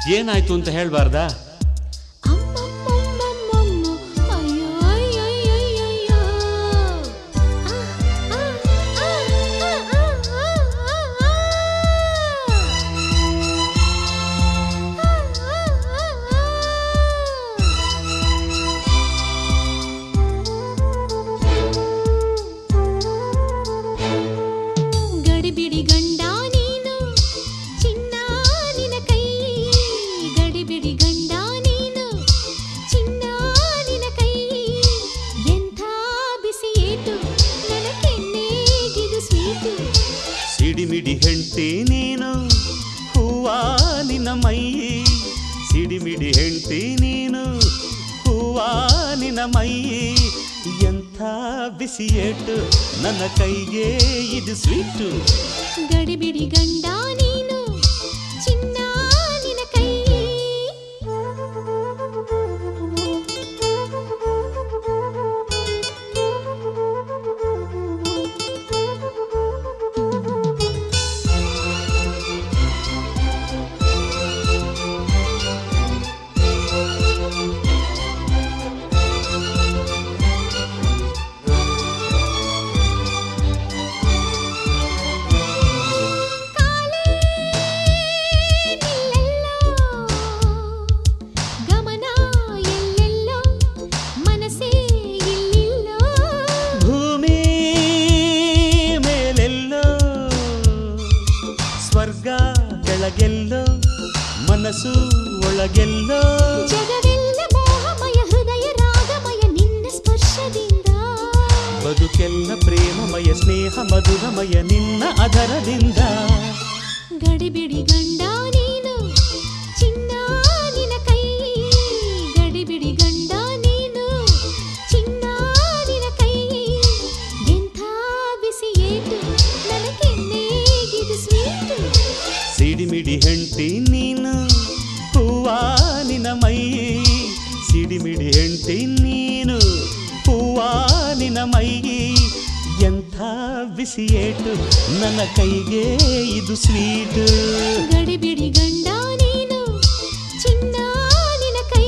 ಏನಾಯ್ತು ಅಂತ ಹೇಳ್ಬಾರ್ದಾ ಅಮ್ಮಮ್ಮಮ್ಮಮ್ಮಮ್ಮ, ಅಯ್ಯೋ ಅಯ್ಯಯ್ಯಯ್ಯಯ್ಯೋ. ಆ, ಆ, ಆ, ಆ, ಆ, ಆ, ಗಡಿಬಿಡಿ ಗಂಡ ನೀನು ಚಿನ್ನ ನಿನ ಕೈ ಗಡಿಬಿಡಿ ಗಂಡ ನೀನು ಚಿನ್ನ ನಿನ ಕೈ ಎಂಥ ಬಿಸಿ ಏಟು ನನ್ನ ಕೆನ್ನೆಗಿದು ಸ್ವೀಟು ಸಿಡಿಮಿಡಿ ಹೆಂಡ್ತಿ ನೀನು ಹೂವ ನಿನ್ನ ಮೈ ಸಿಡಿಮಿಡಿ ಹೆಂಡ್ತಿ ನೀನು ಹೂವ ನಿನ್ನ ಮೈ ಎಂಥ ಬಿಸಿ ಏಟು ನನ್ನ ಕೈಗೆ ಇದು ಸ್ವೀಟು ಗಡಿಬಿಡಿ ಗಂಡ ನೀನು ಚಿನ್ನ ನಿನ ಕೈ ಕಾಲೇ ನಿಲ್ಲೆಲ್ಲೋ ಗಮನ ಎಲ್ಲೆಲ್ಲೋ ಮನಸ್ಸೇ ಇಲ್ಲಿಲ್ಲೋ ಭೂಮಿ ಮೇಲೆಲ್ಲೋ ಸ್ವರ್ಗ ಕೆಳಗೆಲ್ಲೋ ಮನಸ್ಸು ಒಳಗೆಲ್ಲೋ ಜಗವೆಲ್ಲ ಮೋಹಮಯ ಹೃದಯ ರಾಗಮಯ ನಿನ್ನ ಸ್ಪರ್ಶದಿಂದ ಬದುಕೆಲ್ಲ ಪ್ರೇಮಮಯ ಸ್ನೇಹ ಮಧುರಮಯ ನಿನ್ನ ಅದರದಿಂದ ಗಡಿಬಿಡಿ ಗಂಡ ನೀನು ಚಿನ್ನ ನಿನ ಕೈ ಗಡಿಬಿಡಿ ಗಂಡ ನೀನು ಚಿನ್ನ ನಿನ ಕೈ ಎಂಥ ಬಿಸಿ ಏಟು ನನ್ನ ಕೆನ್ನೆಗಿದು ಸ್ವೀಟು ಸಿಡಿಮಿಡಿ ಹೆಂಡ್ತಿ ನೀನು ಹೂವ ನಿನ್ನ ಮೈ ಸಿಡಿಮಿಡಿ ಹೆಂಡ್ತಿ ನೀನು ಹೂವ ನಿನ್ನ ಮೈ ಎಂಥ ಬಿಸಿ ಏಟು ನನ್ನ ಕೈಗೆ ಇದು ಸ್ವೀಟು ಗಡಿಬಿಡಿ ಗಂಡ ನೀನು ಚಿನ್ನ ನಿನ ಕೈ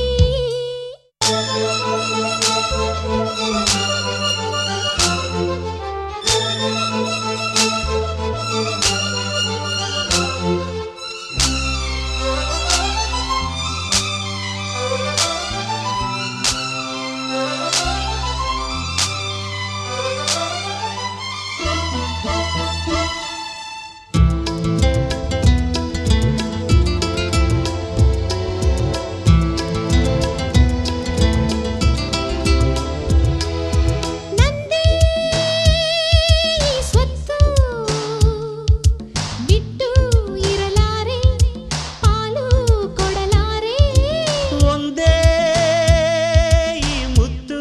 ನಂದೇ ಈ ಸ್ವತ್ತು ಬಿಟ್ಟು ಇರಲಾರೆ ಪಾಲು ಕೊಡಲಾರೆ ಒಂದೇ ಈ ಮುತ್ತು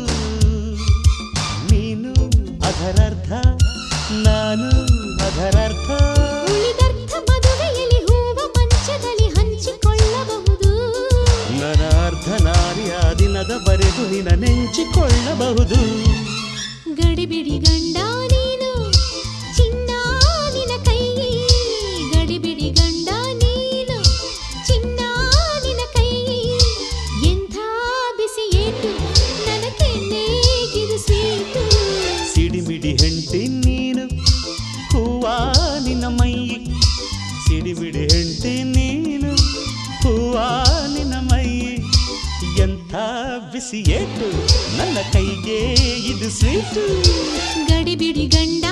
ನೀನು ಅದರರ್ಥ ನಾನು ಅದರರ್ಥ ಉಳಿದರ್ಥ ಮದುವೆಯಲ್ಲಿ ಹೂವ ಮಂಚದಲ್ಲಿ ಹಂಚಿಕೊಳ್ಳಬಹುದು ನನ್ನ ಅರ್ಧ ನಾರಿಯ ದಿನದವರೆಗೂ ನಿನ್ನ ನೆಂಚಿಕೊಳ್ಳಬಹುದು ಗಡಿಬಿಡಿ ಗಂಡ ನೀನು ಚಿನ್ನ ನಿನ ಕೈ ಗಡಿಬಿಡಿ ಗಂಡ ನೀನು ಚಿನ್ನ ನಿನ ಕೈ ಎಂಥ ಬಿಸಿ ಏಟು ನನ್ನ ಕೆನ್ನೆಗಿದು ಸ್ವೀಟು ಸಿಡಿಮಿಡಿ ಹೆಂಡ್ತಿ ನೀನು ಹೂವ ನಿನ್ನ ಮೈ ಸಿಡಿಮಿಡಿ ಹೆಂಡ್ತಿ ನೀನು ಹೂವ ನಿನ್ನ ಮೈ ಎಂಥ ಬಿಸಿ ಏಟು ನನ್ನ ಕೈಗೆ ಇದು ಸ್ವೀಟು ಗಡಿಬಿಡಿ ಗಂಡ